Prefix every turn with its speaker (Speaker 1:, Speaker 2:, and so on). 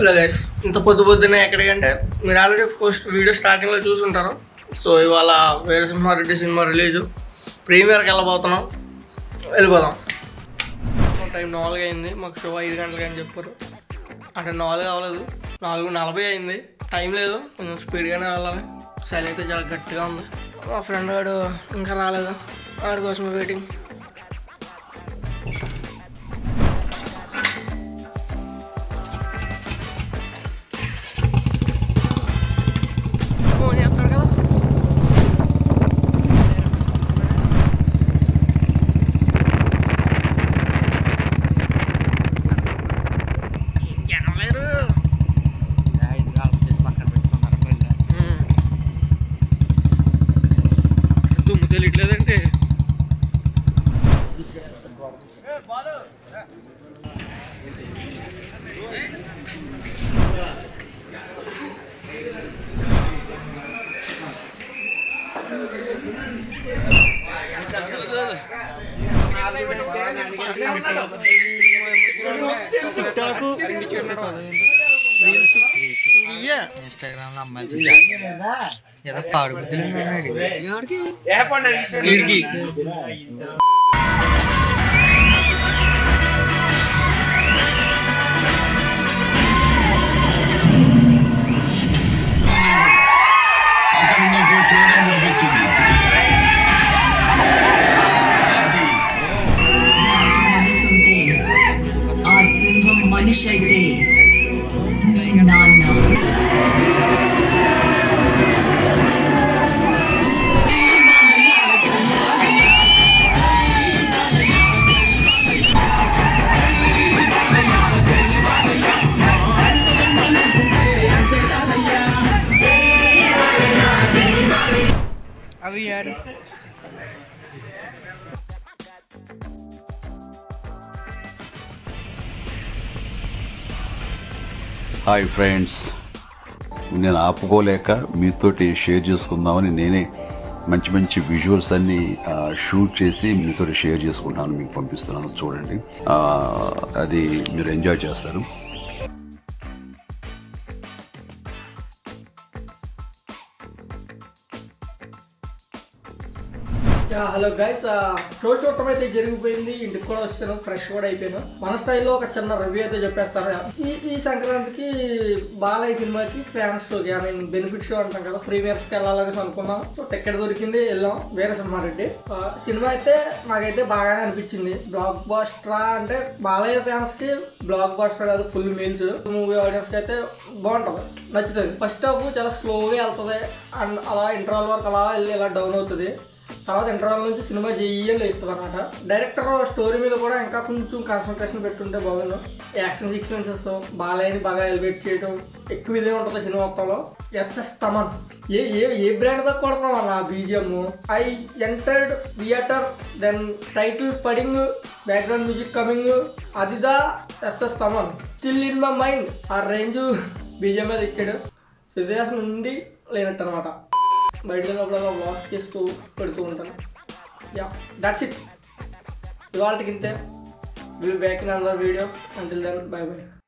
Speaker 1: Hello guys ఇంత పొద్దు పొద్దున్నే ఎక్కడికంటే మీరు ఆల్రెడీ ఫస్ట్ వీడియో స్టార్టింగ్లో చూసుంటారు సో ఇవాళ వీరసింహారెడ్డి సినిమా రిలీజు ప్రీమియర్కి వెళ్ళబోతున్నాం వెళ్ళిపోదాం టైం నాలుగు అయింది మాకు షో ఐదు గంటలకి అని చెప్పారు అంటే నాలుగు అవ్వలేదు నాలుగు నలభై అయింది టైం లేదు కొంచెం స్పీడ్గానే వెళ్ళాలి చలి అయితే చాలా గట్టిగా ఉంది మా ఫ్రెండ్ వాడు ఇంకా రాలేదు వాడి కోసం వెయిటింగ్ ఫోన్ చేస్తాడు కదా జనం లేరు దుమ్ము తెలియట్లేదంటే ఇయ్యా
Speaker 2: ఇన్స్టాగ్రామ్ లో అమ్మాయిలతో chat. ఏదో పాడు బుద్ధులు వీడికి
Speaker 3: మనసుంటే ఆ సింహం మనిషి అయితే నాన్న
Speaker 1: అవి యారు
Speaker 4: హాయ్ ఫ్రెండ్స్ నేను ఆపుకోలేక మీతోటి షేర్ చేసుకుందామని నేనే మంచి మంచి విజువల్స్ అన్ని ఆ, షూట్ చేసి మీతో షేర్ చేసుకుంటాను మీకు పంపిస్తున్నాను చూడండి ఆ, అది మీరు ఎంజాయ్ చేస్తారు
Speaker 1: హలో గైస్ షో చూడటం అయితే జరిగిపోయింది ఇంటికి కూడా వచ్చాను ఫ్రెష్ కూడా అయిపోయాను మన స్టైల్లో ఒక చిన్న రివ్యూ అయితే చెప్పేస్తారు ఈ ఈ సంక్రాంతికి బాలయ్య సినిమాకి ఫ్యాన్ షోకి ఐ మీన్ బెనిఫిట్ షో అంటాం కదా ప్రీమియర్స్ కి వెళ్ళాలని అనుకున్నాం సో టికెట్ దొరికింది వెళ్ళాం వేరే సింహారెడ్డి ఆ, సినిమా అయితే నాకైతే బాగానే అనిపించింది బ్లాక్ బాస్టర్ అంటే బాలయ్య ఫ్యాన్స్ కి బ్లాక్ బాస్టర్ కాదు ఫుల్ మీల్స్ మూవీ ఆడియన్స్ కి అయితే బాగుంటది నచ్చుతుంది ఫస్ట్ హాఫ్ చాలా స్లోగా వెళ్తుంది అండ్ అలా ఇంటర్వల్ వరకు అలా వెళ్ళి ఇలా డౌన్ అవుతుంది తర్వాత ఇంటర్వల్ నుంచి సినిమా చెయ్యని లేస్తుంది అనమాట డైరెక్టర్ స్టోరీ మీద కూడా ఇంకా కొంచెం కాన్సన్ట్రేషన్ పెట్టుంటే బాగుండు యాక్షన్ సీక్వెన్సెస్ బాలయ్యని బాగా ఎలివేట్ చేయడం ఎక్కువ ఇదే ఉంటుంది సినిమా మొత్తంలో ఎస్ఎస్ తమన్ ఏ ఏ ఏ బ్రాండ్ దాకా కొడతాం అన్న BGM I entered theatre then title పడింగ్ బ్యాక్గ్రౌండ్ మ్యూజిక్ కమింగ్ అదిదా SS Thaman still in my mind ఆ రేంజ్ బీజిఎం మీద ఇచ్చాడు సిచ్యువేషన్ ఉంది లేనట్టు అనమాట బయట లోపల వాష్ చేస్తూ పెడుతూ ఉంటాను యా దట్స్ ఇట్ ఇవాళకి ఇంతే will back in other video until then bye by